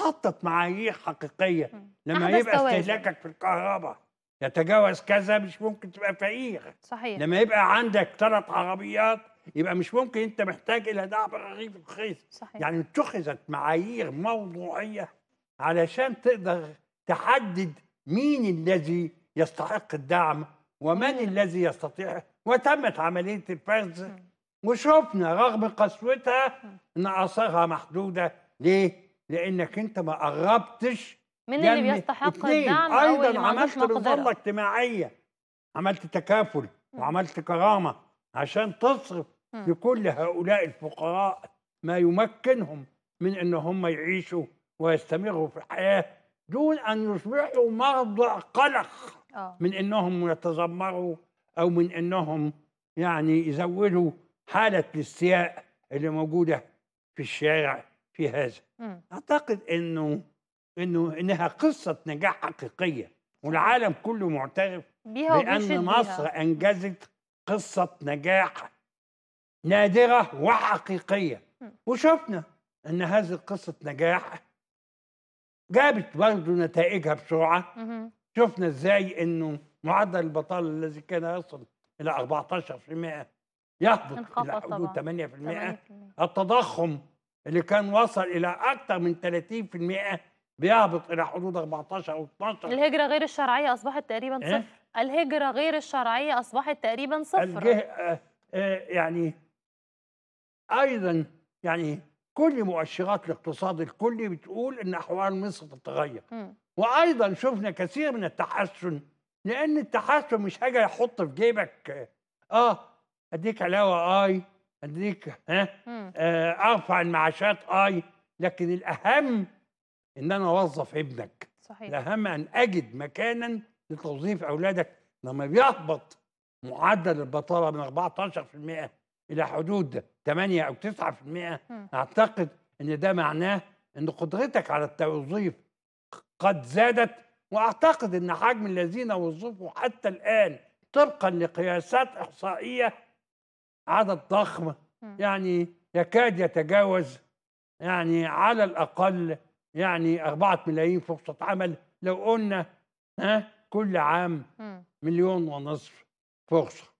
حطت معايير حقيقيه مم. لما أحدث يبقى توازن. استهلاكك في الكهرباء يتجاوز كذا مش ممكن تبقى فقير صحيح لما يبقى عندك ثلاث عربيات يبقى مش ممكن انت محتاج الى دعم رغيف الخيس صحيح يعني اتخذت معايير موضوعيه علشان تقدر تحدد مين الذي يستحق الدعم ومن مم. الذي يستطيع وتمت عمليه الفرز مم. وشفنا رغم قسوتها مم. ان اثارها محدوده ليه؟ لانك انت ما قربتش من اللي يمي- بيستحق اتنين، الدعم او اللي ايضا ما عندوش عملت مظله مقدره اجتماعيه عملت تكافل مم. وعملت كرامه عشان تصرف مم. لكل هؤلاء الفقراء ما يمكنهم من ان هم يعيشوا ويستمروا في الحياه دون ان يصبحوا مرضى قلق اه من انهم يتذمروا او من انهم يعني يزودوا حاله الاستياء اللي موجوده في الشارع في هذا مم. اعتقد انه انه انها قصه نجاح حقيقيه والعالم كله معترف بيها وبيشد بان مصر بيها انجزت قصه نجاح نادره وحقيقيه م. وشفنا ان هذه قصه نجاح جابت برضه نتائجها بسرعه مهم. شفنا ازاي انه معدل البطاله الذي كان يصل الى 14% يهبط انخفض الى حدود طبعاً. 8% التضخم اللي كان وصل الى اكثر من 30% بيهبط الى حدود 14 او 12 الهجرة غير الشرعية أصبحت تقريبا إيه؟ صفر الهجرة غير الشرعية أصبحت تقريبا صفر الجه آه، آه، يعني ايضا يعني كل مؤشرات الاقتصاد الكلي بتقول ان احوال مصر تتغير مم. وايضا شفنا كثير من التحسن لان التحسن مش حاجه يحط في جيبك اه اديك علاوه اي اديك ها مم. آه ارفع المعاشات اي لكن الاهم ان انا اوظف ابنك صحيح الاهم ان اجد مكانا لتوظيف اولادك لما بيهبط معدل البطاله من 14% الى حدود 8 او 9% مم. اعتقد ان ده معناه ان قدرتك على التوظيف قد زادت واعتقد ان حجم الذين وظفوا حتى الان طبقا لقياسات احصائيه عدد ضخم مم. يعني يكاد يتجاوز يعني على الاقل يعني أربعة ملايين فرصة عمل لو قلنا ها كل عام مم. مليون ونصف فرصة